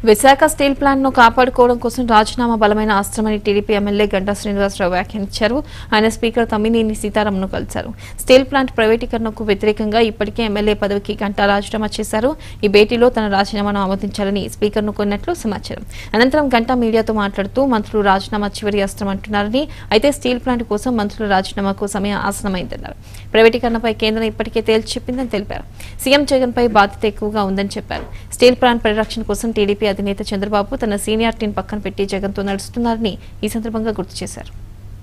Visakha steel plant ను కాపాడుకోవడం కోసం రాజీనామా బలమైన అస్త్రమని టీడీపీ ఎమ్మెల్యే గంటా శ్రీనివాసరావు వ్యాఖ్యానించారు ఆయన స్పీకర్ తమ్మినేని సీతారామన్ను కలిశారు స్టీల్ ప్లాంట్ ప్రైవేటీకరణకు వ్యతిరేకంగా ఇప్పటికే ఎమ్మెల్యే పదవికి గంటా రాజీనామా చేశారు ఈ భేటీలో తన రాజీనామాను ఆమోదించాలని స్పీకర్ను కొన్నట్లు సమాచారం అనంతరం గంటా మీడియాతో మాట్లాడుతూ మంత్రులు రాజీనామా చివరి అస్త్రం అంటున్నారని అయితే స్టీల్ ప్లాంట్ కోసం మంత్రుల రాజీనామాకు సమయం ఆసనమైందన్నారు ప్రైవేటీకరణపై కేంద్రం ఇప్పటికే తేల్చి చెప్పిందని తెలిపారు సీఎం జగన్ పై బాధ్యత ఎక్కువగా ఉందని చెప్పారు స్టీల్ ప్లాంట్ పరిరక్షణ కోసం టీడీపీ అధినేత చంద్రబాబు తన సీనియారిటీని పక్కన పెట్టి జగన్తో నడుస్తున్నారని ఈ సందర్భంగా గుర్తు చేశారు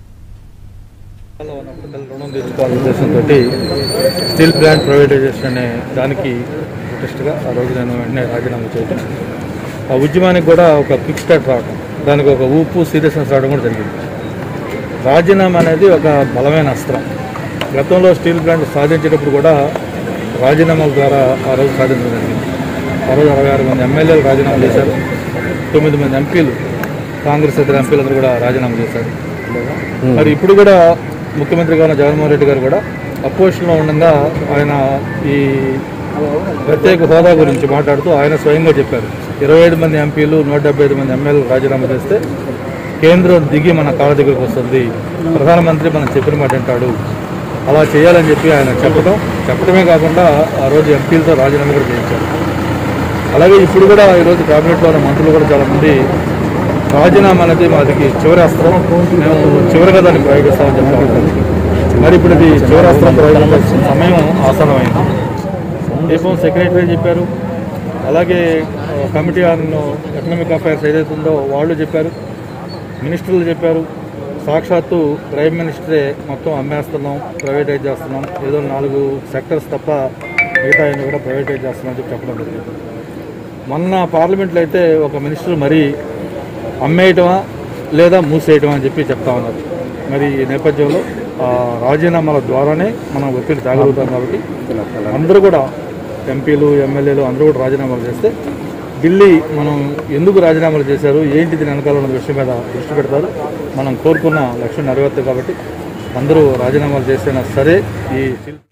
రుణం తీసుకోవాలనే ఉద్దేశంతో స్టీల్ ప్లాంట్ ప్రైవేటైజేషన్ అనే దానికి ప్రొటెస్ట్గా ఆ రోజు నేను వెంటనే రాజీనామా చేయడం ఆ ఉద్యమానికి కూడా ఒక క్విక్ స్టార్ట్ రావడం దానికి ఒక ఊపు సీరియస్నెస్ రావడం కూడా జరిగింది రాజీనామా అనేది ఒక బలమైన అస్త్రం గతంలో స్టీల్ ప్లాంట్ సాధించేటప్పుడు కూడా రాజీనామాల ద్వారా ఆ రోజు సాధించడం జరిగింది ఆ రోజు అరవై ఆరు మంది ఎమ్మెల్యేలు రాజీనామా చేశారు తొమ్మిది మంది ఎంపీలు కాంగ్రెస్ ఇతర ఎంపీలందరూ కూడా రాజీనామా చేశారు మరి ఇప్పుడు కూడా ముఖ్యమంత్రిగా ఉన్న జగన్మోహన్ రెడ్డి గారు కూడా అపోజిషన్లో ఉండగా ఆయన ఈ ప్రత్యేక హోదా గురించి మాట్లాడుతూ ఆయన స్వయంగా చెప్పారు ఇరవై ఏడు మంది ఎంపీలు నూట డెబ్బై ఐదు మంది ఎమ్మెల్యేలు రాజీనామా చేస్తే కేంద్రం దిగి మన కాళ్ళ దగ్గరకు వస్తుంది ప్రధానమంత్రి మనం చెప్పిన మాట అంటాడు అలా చేయాలని చెప్పి ఆయన చెప్పడం చెప్పడమే కాకుండా ఆ రోజు ఎంపీలతో రాజీనామా కూడా చేయించారు అలాగే ఇప్పుడు కూడా ఈరోజు క్యాబినెట్లో ఉన్న మంత్రులు కూడా చాలామంది రాజీనామా అనేది మాదికి చివరి అస్త్రం మేము చివరిగా దాన్ని ప్రయోగిస్తామని చెప్తా ఉంటారు మరి ఇప్పుడు ఇది చివరి అస్త్రం ప్రయోగించాల్సిన సమయం ఆసనమైంది దీపం సెక్రటరీ చెప్పారు అలాగే ఆ, కమిటీ ఆన్ ఎకనామిక్ అఫైర్స్ ఏదైతే ఉందో వాళ్ళు చెప్పారు మినిస్టర్లు చెప్పారు సాక్షాత్తు ప్రైమ్ మినిస్టరే మొత్తం అమ్మేస్తున్నాం ప్రైవేటైజ్ చేస్తున్నాం ఏదో నాలుగు సెక్టర్స్ తప్ప మిగతా అన్ని కూడా ప్రైవేటైజ్ చేస్తున్నాం అని చెప్పి చెప్పడం జరిగింది మొన్న పార్లమెంట్లో అయితే ఒక మినిస్టర్ మరీ అమ్మేయటమా లేదా మూసేయటమా అని చెప్పి చెప్తా ఉన్నారు మరి ఈ నేపథ్యంలో ఆ, రాజీనామాల ద్వారానే మనం ఒత్తిడి తాగలుగుతాం కాబట్టి అందరూ కూడా ఎంపీలు ఎమ్మెల్యేలు అందరూ కూడా రాజీనామాలు చేస్తే ఢిల్లీ మనం ఎందుకు రాజీనామాలు చేశారు ఏంటి దీని వెనకాల ఉన్న విషయం మీద దృష్టి పెడతారు మనం కోరుకున్న లక్ష్యం నెరవేరుతుంది కాబట్టి అందరూ రాజీనామాలు చేసినా సరే ఈ